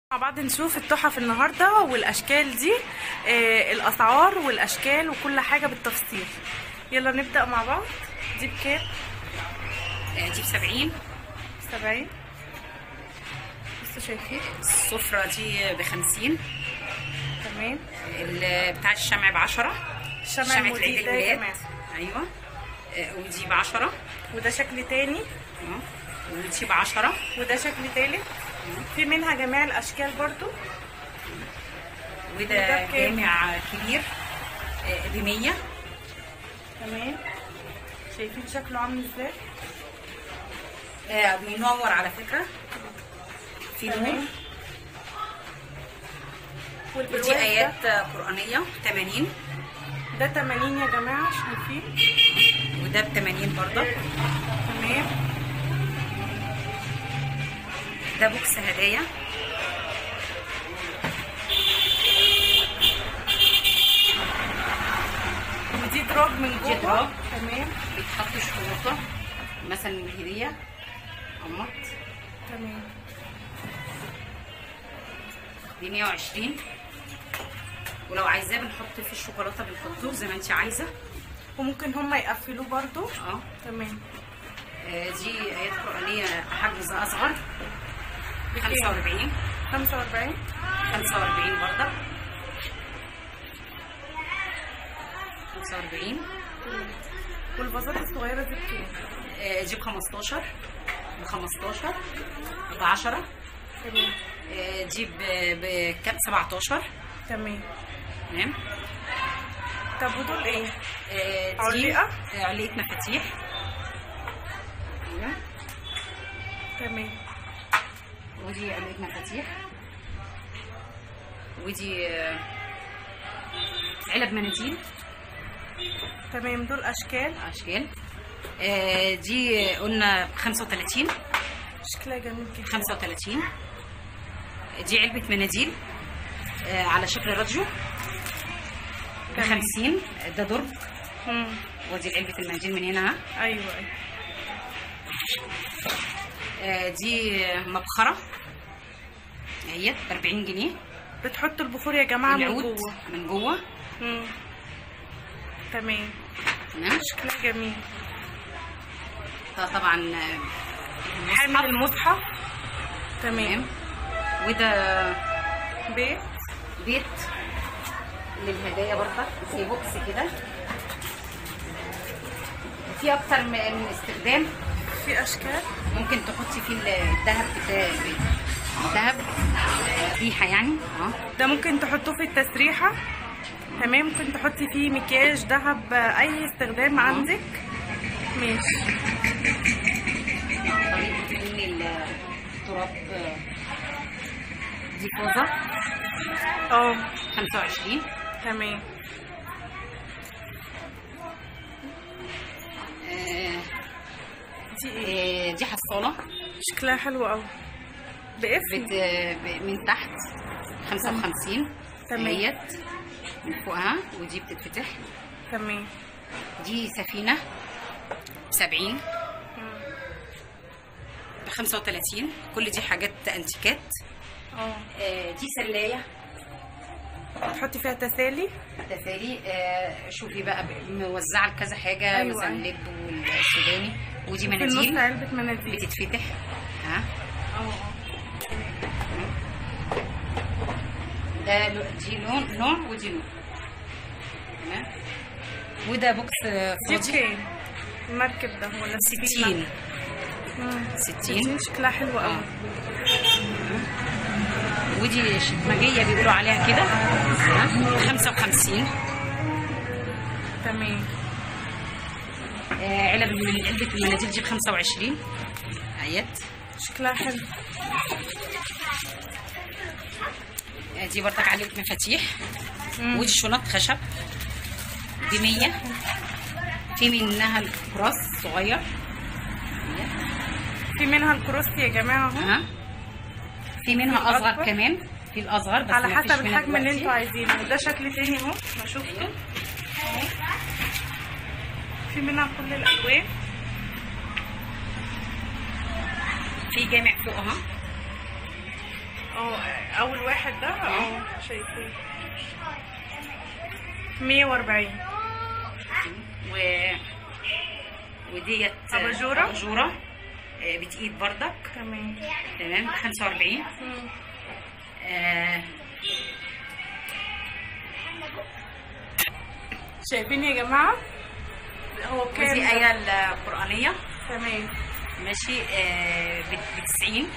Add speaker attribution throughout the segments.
Speaker 1: مع بعض نشوف التحف النهارده والاشكال دي آه الاسعار والاشكال وكل حاجه بالتفصيل يلا نبدا مع بعض دي بكام
Speaker 2: آه، دي ب 70
Speaker 1: 70 لسه شايفين
Speaker 2: السفرة دي ب 50
Speaker 1: تمام
Speaker 2: ال- بتاع الشمع ب 10
Speaker 1: الشمع
Speaker 2: شمعة
Speaker 1: المضيء
Speaker 2: العيد
Speaker 1: ده يا
Speaker 2: الميلاد
Speaker 1: جماعه
Speaker 2: ايوه آه، ودي ب 10
Speaker 1: وده شكل تاني
Speaker 2: اه ودي ب 10
Speaker 1: وده شكل تالت في منها جميع الاشكال برضو وده
Speaker 2: وده
Speaker 1: بكام؟
Speaker 2: جامع كبير ب 100
Speaker 1: تمام شايفين شكله عامل ازاي
Speaker 2: آه، بينور على فكرة في نور
Speaker 1: تمام والبرواز
Speaker 2: ودي
Speaker 1: ده
Speaker 2: آيات آه، قرآنية 80
Speaker 1: ده 80 يا جماعه شايفين
Speaker 2: وده ب 80 برضه
Speaker 1: تمام
Speaker 2: ده بوكس هدايا
Speaker 1: ودي دراج من جوه
Speaker 2: دي دراج.
Speaker 1: تمام
Speaker 2: بيتحط شوكولاتة مثلا هدية قمط
Speaker 1: تمام
Speaker 2: ب 120 ولو عايزاه بنحط فيه الشوكولاته بالفطور زي ما انت عايزه
Speaker 1: وممكن هما يقفلوه برضو
Speaker 2: اه
Speaker 1: تمام
Speaker 2: آه، دي ايات قرانيه حجز اصغر ب 45
Speaker 1: 45
Speaker 2: 45 برضه 45
Speaker 1: والفازات الصغيره دي بكام
Speaker 2: آه، دي ب 15 ب 15 ب 10
Speaker 1: تمام
Speaker 2: آه، دي ب ب 17
Speaker 1: تمام
Speaker 2: تمام
Speaker 1: طب ودول ايه
Speaker 2: آه، دي
Speaker 1: علقة؟
Speaker 2: آه، علقه مفاتيح ايوه
Speaker 1: تمام
Speaker 2: ودي علبة مفاتيح ودي آه، علب مناديل
Speaker 1: تمام دول اشكال
Speaker 2: اشكال آه، دي قلنا ب 35
Speaker 1: شكلها جميل جدا
Speaker 2: 35 دي علبة مناديل آه، على شكل راديو ب
Speaker 1: تمام.
Speaker 2: 50 ده درج
Speaker 1: مم.
Speaker 2: ودي علبة المناديل من هنا ها.
Speaker 1: ايوه ايوه
Speaker 2: آه، دي مبخرة اهيت ب 40 جنيه
Speaker 1: بتحطوا البخور يا جماعه من
Speaker 2: العود
Speaker 1: جوه
Speaker 2: من جوه
Speaker 1: مم. تمام
Speaker 2: تمام
Speaker 1: شكلها جميل
Speaker 2: ده طبعا آه،
Speaker 1: حامل المصحف تمام
Speaker 2: تمام وده
Speaker 1: بيت
Speaker 2: بيت للهدايا برضه زي بوكس كده في اكتر م- من استخدام
Speaker 1: في اشكال
Speaker 2: ممكن تحطي فيه الذهب بتاع الذهب ريحه يعني اه
Speaker 1: ده ممكن تحطوه في التسريحه تمام ممكن تحطي فيه مكياج ذهب اي استخدام عندك ماشي
Speaker 2: طريقه تلين التراب آه، دي فوزه
Speaker 1: اه
Speaker 2: 25
Speaker 1: تمام
Speaker 2: آه،
Speaker 1: دي ايه
Speaker 2: آه، دي حصاله
Speaker 1: شكلها حلو قوي بقفل
Speaker 2: بت... ب- من تحت 55
Speaker 1: تمام.
Speaker 2: اهيت من فوقها ودي بتتفتح
Speaker 1: تمام
Speaker 2: دي سفينة ب 70
Speaker 1: مم.
Speaker 2: ب 35 كل دي حاجات انتيكات
Speaker 1: اه
Speaker 2: آه، دي سلاية
Speaker 1: تحطي فيها تسالي
Speaker 2: تسالي آه، شوفي بقى ب- موزعة لكذا حاجة
Speaker 1: أيوة،
Speaker 2: مثلا
Speaker 1: أيوة.
Speaker 2: لب والسوداني ودي
Speaker 1: في النص
Speaker 2: مناديل
Speaker 1: علبة مناديل
Speaker 2: بتتفتح ها
Speaker 1: اه
Speaker 2: ده لو- دي لون نوع ودي نوع تمام وده بوكس آه،
Speaker 1: دي
Speaker 2: فاضي
Speaker 1: بكام المركب ده ولا
Speaker 2: 60
Speaker 1: مم.
Speaker 2: 60
Speaker 1: شكلها حلو قوي
Speaker 2: ودي شكمجية بيقولوا عليها كده ها 55
Speaker 1: تمام
Speaker 2: آه، علب من علبة المناديل دي ب 25 اهيت
Speaker 1: شكلها حلو
Speaker 2: آه، دي برضك علبة مفاتيح
Speaker 1: مم.
Speaker 2: ودي شنط خشب ب 100 في منها الكراس صغير
Speaker 1: في منها الكروس يا جماعه اهو
Speaker 2: ها في منها
Speaker 1: في
Speaker 2: اصغر
Speaker 1: الأكبر؟
Speaker 2: كمان في الاصغر بس
Speaker 1: على
Speaker 2: مفيش
Speaker 1: حسب
Speaker 2: منها
Speaker 1: الحجم اللي
Speaker 2: دلوقتي.
Speaker 1: انتوا عايزينه ده شكل تاني اهو ما شفته أهو. في منها كل الالوان
Speaker 2: في جامع فوقها
Speaker 1: اه اول واحد ده اه شايفين 140
Speaker 2: و وديت
Speaker 1: أباجورة؟
Speaker 2: أباجورة آه، بتقيد بردك
Speaker 1: تمام
Speaker 2: تمام 45
Speaker 1: مم.
Speaker 2: آه
Speaker 1: شايفين يا جماعه هو كام
Speaker 2: ودي
Speaker 1: ده؟
Speaker 2: آية القرآنية
Speaker 1: تمام
Speaker 2: ماشي آه ب 90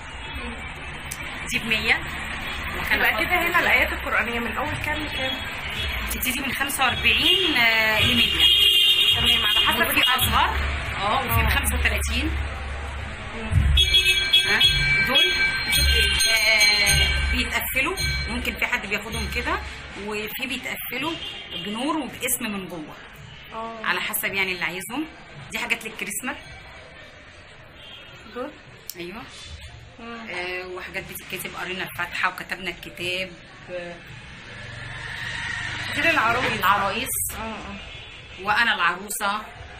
Speaker 2: دي ب 100
Speaker 1: يبقى كده هنا الايات القرانيه من اول كام لكام
Speaker 2: بتبتدي من 45 آه ل 100
Speaker 1: تمام على حسب
Speaker 2: وفي اصغر اه وفي ب 35 ها دول آه بيتقفلوا ممكن في حد بياخدهم كده وفي بيتقفلوا بنور وباسم من جوه
Speaker 1: اه
Speaker 2: على حسب يعني اللي عايزهم دي حاجات للكريسماس
Speaker 1: دول
Speaker 2: ايوه
Speaker 1: مم.
Speaker 2: آه وحاجات بتتكتب قرينا الفاتحه وكتبنا الكتاب آه
Speaker 1: دي للعروس
Speaker 2: العرايس
Speaker 1: اه اه
Speaker 2: وانا العروسه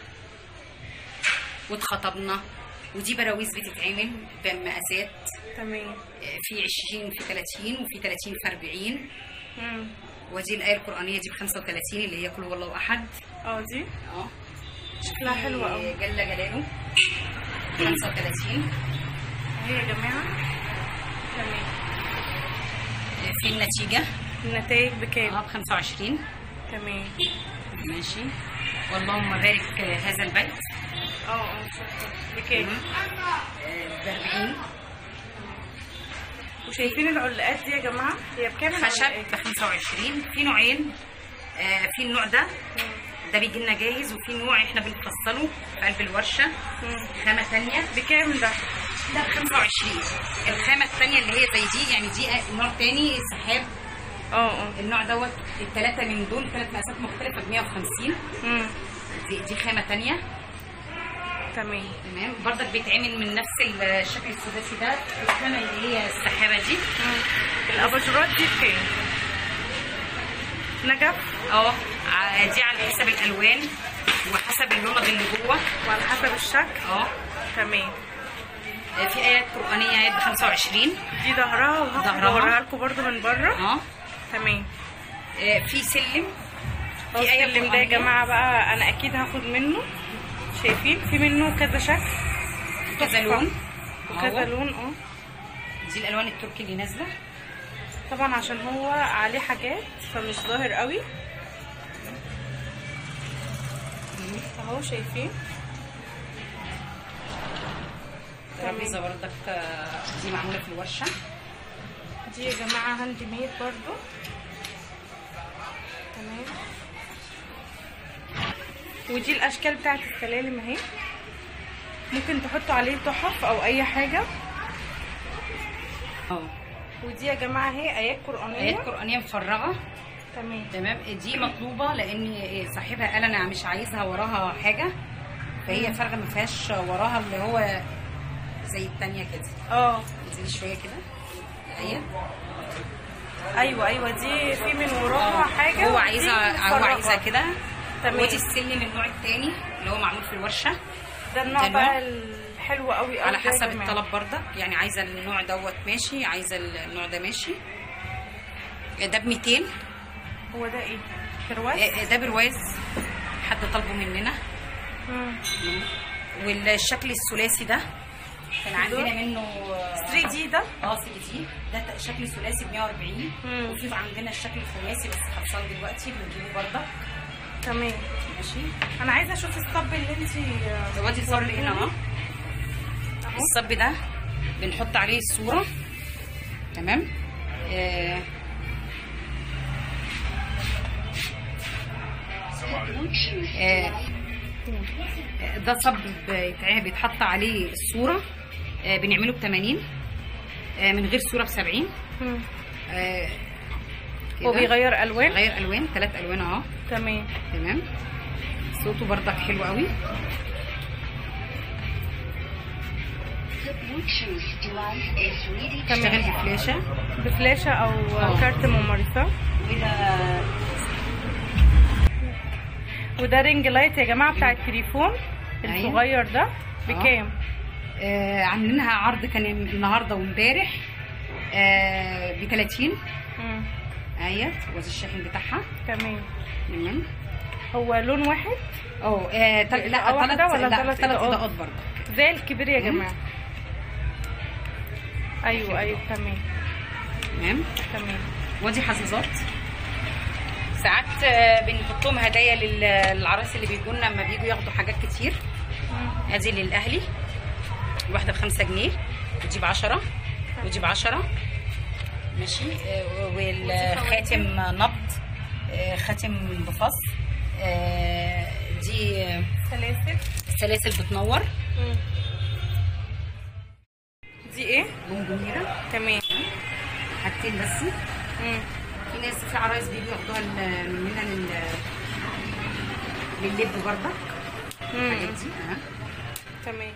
Speaker 2: واتخطبنا ودي براويز بتتعمل بمقاسات
Speaker 1: تمام
Speaker 2: آه، في 20 في 30 وفي 30 في 40
Speaker 1: مم.
Speaker 2: ودي الآية القرآنية دي ب 35 اللي هي قل هو الله أحد
Speaker 1: اه دي
Speaker 2: اه
Speaker 1: شكلها حلو قوي
Speaker 2: جل جلاله 35
Speaker 1: اهي يا جماعه تمام
Speaker 2: آه، في النتيجة
Speaker 1: النتائج
Speaker 2: اه
Speaker 1: بكام
Speaker 2: ب 25
Speaker 1: تمام
Speaker 2: ماشي واللهم بارك آه، هذا البيت
Speaker 1: اه اه شكرا بكام
Speaker 2: ب 40
Speaker 1: وشايفين العلاقات دي يا جماعه هي بكام
Speaker 2: خشب
Speaker 1: العلاقات؟
Speaker 2: ب 25 في نوعين آه، في النوع ده
Speaker 1: مم.
Speaker 2: ده بيجي لنا جاهز وفي نوع احنا بنفصله في قلب الورشه
Speaker 1: مم.
Speaker 2: خامه ثانيه
Speaker 1: بكام ده
Speaker 2: ده ب 25 الخامه الثانيه اللي هي زي دي يعني دي نوع تاني سحاب
Speaker 1: اه اه
Speaker 2: النوع دوت الثلاثه من دول ثلاث مقاسات مختلفه ب 150
Speaker 1: مم.
Speaker 2: دي, دي خامه ثانيه
Speaker 1: تمام
Speaker 2: تمام برضك بيتعمل من نفس الشكل السداسي ده الخامه اللي هي السحابه دي
Speaker 1: مم. الاباجورات دي بكام نجف
Speaker 2: اه ع- دي على حسب الالوان وحسب اللمض اللي جوه
Speaker 1: وعلى حسب الشكل
Speaker 2: اه
Speaker 1: تمام
Speaker 2: في ايات قرانيه ايات ب 25
Speaker 1: دي ظهرها وهاخد
Speaker 2: ظهرها.
Speaker 1: اوريها لكم برضو من بره
Speaker 2: اه
Speaker 1: تمام
Speaker 2: آه، في سلم
Speaker 1: في
Speaker 2: في آية
Speaker 1: السلم ده يا
Speaker 2: قرآنية.
Speaker 1: جماعه بقى انا اكيد هاخد منه شايفين في منه كذا شكل
Speaker 2: كذا لون
Speaker 1: وكذا
Speaker 2: أهو.
Speaker 1: لون اه
Speaker 2: دي الالوان التركي اللي نازله
Speaker 1: طبعا عشان هو عليه حاجات فمش ظاهر قوي اهو شايفين
Speaker 2: ترابيزه برضك آه، دي معموله في الورشه
Speaker 1: دي يا جماعه هاند ميد برضو تمام ودي الاشكال بتاعت السلالم اهي ممكن تحطوا عليه تحف او اي حاجه
Speaker 2: اه
Speaker 1: ودي يا جماعه اهي ايات
Speaker 2: ايات
Speaker 1: قرانيه
Speaker 2: قرانيه مفرغه
Speaker 1: تمام
Speaker 2: تمام دي مطلوبه لان صاحبها قال انا مش عايزها وراها حاجه فهي فارغه ما فيهاش وراها اللي هو زي التانية كده
Speaker 1: اه
Speaker 2: انزلي شويه كده الايه
Speaker 1: ايوه ايوه دي في من وراها حاجه
Speaker 2: هو
Speaker 1: ودي
Speaker 2: عايزه هو
Speaker 1: متفرغة.
Speaker 2: عايزه كده
Speaker 1: تمام.
Speaker 2: ودي السلم النوع التاني اللي هو معمول في الورشه
Speaker 1: ده النوع
Speaker 2: ده نوع.
Speaker 1: بقى الحلو قوي
Speaker 2: على
Speaker 1: قوي ده يا
Speaker 2: حسب
Speaker 1: جماعة.
Speaker 2: الطلب برضك يعني عايزه النوع دوت ماشي عايزه النوع ده ماشي ده ب 200
Speaker 1: هو ده ايه كرواز
Speaker 2: آه، ده برواز حد طالبه مننا
Speaker 1: مم.
Speaker 2: والشكل الثلاثي ده كان عندنا منه
Speaker 1: 3 دي ده
Speaker 2: اه 3 دي ده ت- شكل ثلاثي ب 140
Speaker 1: مم.
Speaker 2: وفي عندنا الشكل الخماسي بس خلصان دلوقتي بنجيبه برضك
Speaker 1: تمام
Speaker 2: ماشي
Speaker 1: انا عايزه اشوف الصب اللي انت
Speaker 2: دلوقتي الصب هنا اهو الصب ده بنحط عليه الصوره تمام آه آه ده صب بيتع- بيتحط عليه الصوره آه بنعمله ب 80 آه من غير صوره ب 70 آه كده.
Speaker 1: هو بيغير الوان
Speaker 2: غير الوان ثلاث الوان اهو
Speaker 1: تمام
Speaker 2: تمام صوته برضك حلو قوي اشتغل بفلاشه
Speaker 1: بفلاشه او
Speaker 2: آه.
Speaker 1: كارت ممارسه
Speaker 2: وده
Speaker 1: وده رينج لايت يا جماعه بتاع التليفون
Speaker 2: أيوة.
Speaker 1: الصغير ده بكام
Speaker 2: آه عاملينها عرض كان النهارده وامبارح ب 30
Speaker 1: مم.
Speaker 2: اهيت وزن الشاحن بتاعها
Speaker 1: تمام
Speaker 2: تمام
Speaker 1: هو لون واحد
Speaker 2: اه آه، تل- لا
Speaker 1: إضاءة واحدة
Speaker 2: ثلاث
Speaker 1: ولا
Speaker 2: لا
Speaker 1: ثلاث
Speaker 2: ثلاث
Speaker 1: إضاءات؟
Speaker 2: اضاءات برضه
Speaker 1: زي الكبير يا
Speaker 2: مم.
Speaker 1: جماعه ايوه ايوه تمام
Speaker 2: تمام
Speaker 1: تمام
Speaker 2: ودي حظاظات ساعات آه، بنحطهم هدايا لل- للعرايس اللي بيجوا لنا لما بيجوا ياخدوا حاجات كتير
Speaker 1: مم.
Speaker 2: ادي للاهلي الواحده بخمسة جنيه ودي بعشرة ودي بعشرة ماشي آه، والخاتم نبض آه، خاتم بفص آه، دي آه،
Speaker 1: سلاسل
Speaker 2: سلاسل بتنور
Speaker 1: مم. دي ايه
Speaker 2: بونبونيرة
Speaker 1: تمام
Speaker 2: حاجتين بس
Speaker 1: مم.
Speaker 2: في ناس في عرايس بيجوا ياخدوها ال- مننا لل لللب برضك الحاجات
Speaker 1: مم.
Speaker 2: دي اه
Speaker 1: تمام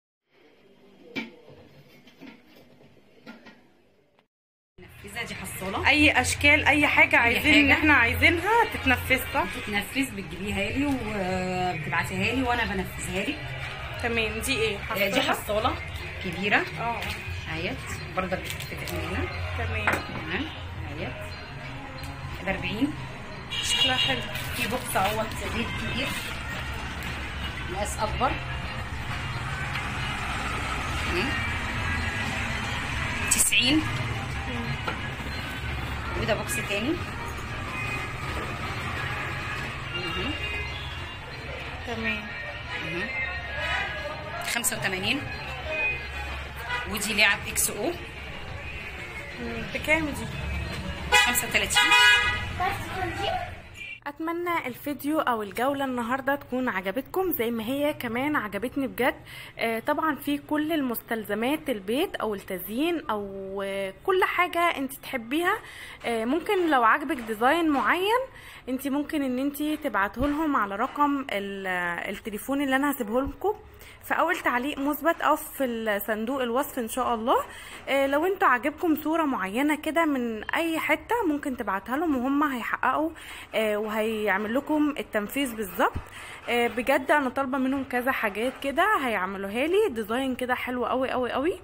Speaker 2: نفذها دي حصاله
Speaker 1: اي اشكال اي حاجه عايزين ان
Speaker 2: حاجة.
Speaker 1: احنا عايزينها تتنفذ صح
Speaker 2: تنفذ بتجيبيها لي وبتبعتيها لي وانا بنفذها لك
Speaker 1: تمام دي ايه
Speaker 2: آه، دي حصاله كبيره
Speaker 1: اه
Speaker 2: اهيت برضك بتتفتح من هنا
Speaker 1: تمام
Speaker 2: تمام اهيت ب 40
Speaker 1: شكلها حلو
Speaker 2: في بوكس اهوت زيت كبير مقاس اكبر تمام. 90
Speaker 1: مم.
Speaker 2: وده بوكس تاني مهم.
Speaker 1: تمام
Speaker 2: مهم. 85 ودي لعب اكس او
Speaker 1: مم. بكام دي
Speaker 2: 35
Speaker 1: اتمنى الفيديو او الجوله النهارده تكون عجبتكم زي ما هي كمان عجبتني بجد آه طبعا في كل المستلزمات البيت او التزيين او آه كل حاجه انت تحبيها آه ممكن لو عجبك ديزاين معين انت ممكن ان انت تبعته لهم على رقم ال- آه، التليفون اللي انا هسيبه لكم في اول تعليق مثبت او في صندوق الوصف ان شاء الله آه، لو انتوا عجبكم صورة معينة كده من اي حتة ممكن تبعتها لهم وهم هيحققوا آه، وهيعمل لكم التنفيذ بالظبط آه، بجد انا طالبة منهم كذا حاجات كده هيعملوها لي ديزاين كده حلو قوي قوي قوي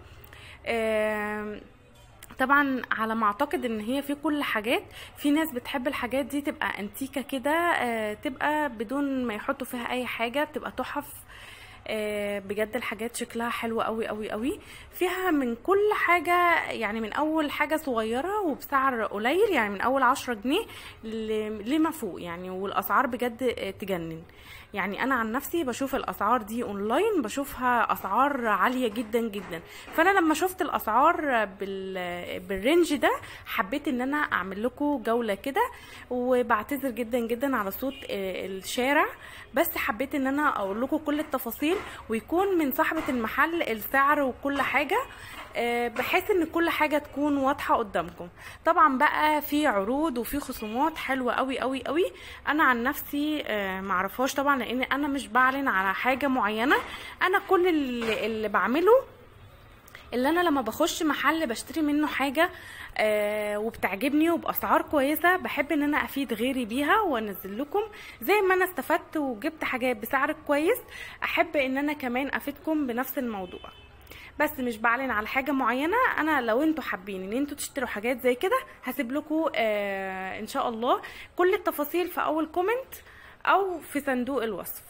Speaker 1: آم، طبعا على ما اعتقد ان هي في كل حاجات في ناس بتحب الحاجات دي تبقى انتيكه كده آه، تبقى بدون ما يحطوا فيها اي حاجه بتبقى تحف آه، بجد الحاجات شكلها حلو قوي قوي قوي فيها من كل حاجة يعني من أول حاجة صغيرة وبسعر قليل يعني من أول عشرة جنيه ل- لما فوق يعني والأسعار بجد آه، تجنن يعني أنا عن نفسي بشوف الأسعار دي أونلاين بشوفها أسعار عالية جدا جدا فأنا لما شفت الأسعار بال... بالرينج ده حبيت إن أنا أعمل لكم جولة كده وبعتذر جدا جدا على صوت آه، الشارع بس حبيت ان انا اقول لكم كل التفاصيل ويكون من صاحبة المحل السعر وكل حاجة آه، بحيث ان كل حاجة تكون واضحة قدامكم طبعا بقى في عروض وفي خصومات حلوة قوي قوي قوي انا عن نفسي آه، معرفهاش طبعا لان انا مش بعلن على حاجة معينة انا كل اللي, اللي بعمله اللي انا لما بخش محل بشتري منه حاجه آه وبتعجبني وباسعار كويسه بحب ان انا افيد غيري بيها وانزل لكم زي ما انا استفدت وجبت حاجات بسعر كويس احب ان انا كمان افيدكم بنفس الموضوع بس مش بعلن على حاجه معينه انا لو انتوا حابين ان انتوا تشتروا حاجات زي كده هسيب لكم آه ان شاء الله كل التفاصيل في اول كومنت او في صندوق الوصف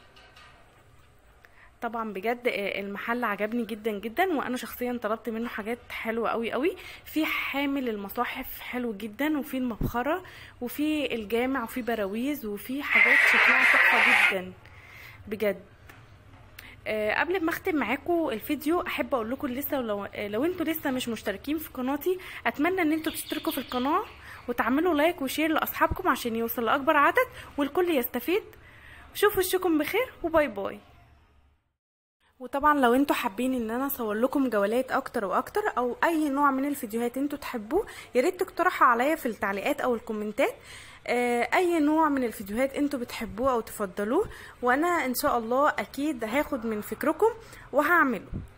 Speaker 1: طبعا بجد آه، المحل عجبني جدا جدا وانا شخصيا طلبت منه حاجات حلوه قوي قوي في حامل المصاحف حلو جدا وفي المبخره وفي الجامع وفي براويز وفي حاجات شكلها تحفه جدا بجد آه، قبل ما اختم معاكم الفيديو احب اقول لكم لسه لو آه، لو انتوا لسه مش مشتركين في قناتي اتمنى ان انتوا تشتركوا في القناه وتعملوا لايك وشير لاصحابكم عشان يوصل لاكبر عدد والكل يستفيد شوفوا وشكم بخير وباي باي وطبعا لو انتوا حابين ان انا اصور لكم جولات اكتر واكتر او اي نوع من الفيديوهات انتوا تحبوه يا ريت تقترحوا عليا في التعليقات او الكومنتات آه، اي نوع من الفيديوهات انتوا بتحبوه او تفضلوه وانا ان شاء الله اكيد هاخد من فكركم وهعمله